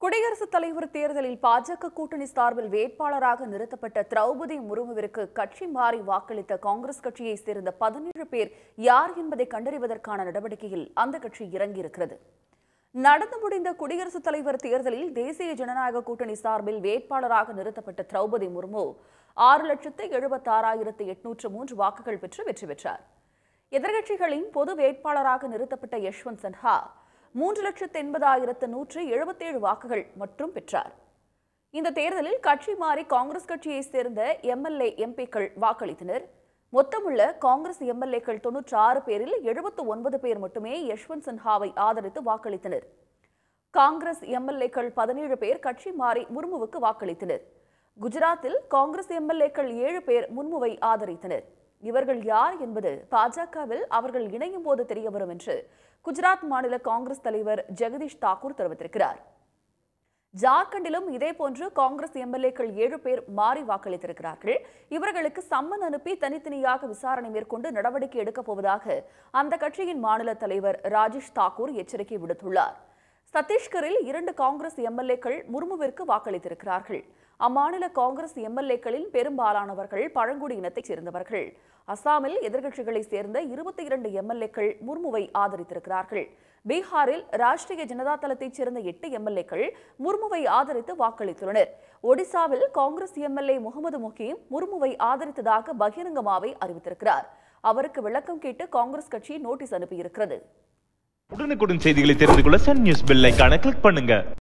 குடியரசுத் தலைவர் தேர்தலில் பாஜக கூட்டணி சார்பில் வேட்பாளராக நிறுத்தப்பட்ட திரௌபதி முர்முவிற்கு கட்சி மாறி வாக்களித்த காங்கிரஸ் கட்சியைச் சேர்ந்த பதினேழு பேர் யார் என்பதை கண்டறிவதற்கான நடவடிக்கையில் அந்த கட்சி இறங்கியிருக்கிறது நடந்து முடிந்த குடியரசுத் தலைவர் தேர்தலில் தேசிய ஜனநாயக கூட்டணி சார்பில் வேட்பாளராக நிறுத்தப்பட்ட திரௌபதி முர்மு ஆறு லட்சத்து எழுபத்தாறாயிரத்து எட்நூற்று மூன்று வாக்குகள் பெற்று வெற்றி பெற்றார் எதிர்க்கட்சிகளின் பொது வேட்பாளராக நிறுத்தப்பட்ட யஷ்வந்த் சின்ஹா மூன்று லட்சத்து எண்பதாயிரத்து நூற்று எழுபத்தேழு வாக்குகள் மற்றும் பெற்றார் இந்த தேர்தலில் கட்சி மாறி காங்கிரஸ் கட்சியைச் சேர்ந்த எம்எல்ஏ எம்பிக்கள் வாக்களித்தனர் மொத்தமுள்ள காங்கிரஸ் எம்எல்ஏக்கள் தொன்னூற்றி ஆறு பேரில் எழுபத்து ஒன்பது பேர் மட்டுமே யஷ்வந்த் சின்ஹாவை ஆதரித்து வாக்களித்தனர் காங்கிரஸ் எம்எல்ஏக்கள் பதினேழு பேர் கட்சி மாறி முர்முவுக்கு வாக்களித்தனர் குஜராத்தில் காங்கிரஸ் எம்எல்ஏக்கள் ஏழு பேர் முர்முவை ஆதரித்தனர் இவர்கள் யார் என்பது பாஜகவில் அவர்கள் இணையும் போது தெரியவரும் என்று குஜராத் மாநில காங்கிரஸ் தலைவர் ஜெகதீஷ் தாக்கூர் தெரிவித்திருக்கிறார் ஜார்க்கண்டிலும் இதேபோன்று காங்கிரஸ் எம்எல்ஏக்கள் ஏழு பேர் மாறி வாக்களித்திருக்கிறார்கள் இவர்களுக்கு சம்மன் அனுப்பி தனித்தனியாக விசாரணை மேற்கொண்டு நடவடிக்கை எடுக்கப் போவதாக அந்த கட்சியின் மாநில தலைவர் ராஜேஷ் தாக்கூர் எச்சரிக்கை விடுத்துள்ளார் சத்தீஸ்கரில் இரண்டு காங்கிரஸ் எம்எல்ஏக்கள் முர்முவிற்கு வாக்களித்திருக்கிறார்கள் அம்மாநில காங்கிரஸ் எம்எல்ஏக்களில் பெரும்பாலானவர்கள் பழங்குடி இனத்தைச் சேர்ந்தவர்கள் அசாமில் எதிர்க்கட்சிகளைச் சேர்ந்த இருபத்தி இரண்டு எம்எல்ஏக்கள் முர்முவை ஆதரித்திருக்கிறார்கள் பீகாரில் ராஷ்டிரிய ஜனதா தளத்தைச் சேர்ந்த எட்டு எம்எல்ஏக்கள் முர்முவை ஆதரித்து வாக்களித்துள்ளனர் ஒடிசாவில் காங்கிரஸ் எம்எல்ஏ முகமது முகீம் முர்முவை ஆதரித்ததாக பகிரங்கமாவை அறிவித்திருக்கிறார் அவருக்கு விளக்கம் கேட்டு காங்கிரஸ் கட்சி நோட்டீஸ் அனுப்பியிருக்கிறது உடனுக்குடன் செய்திகளை தெரிந்து கொள்ள சன் நியூஸ் பெல் ஐகானை கிளிக் பண்ணுங்க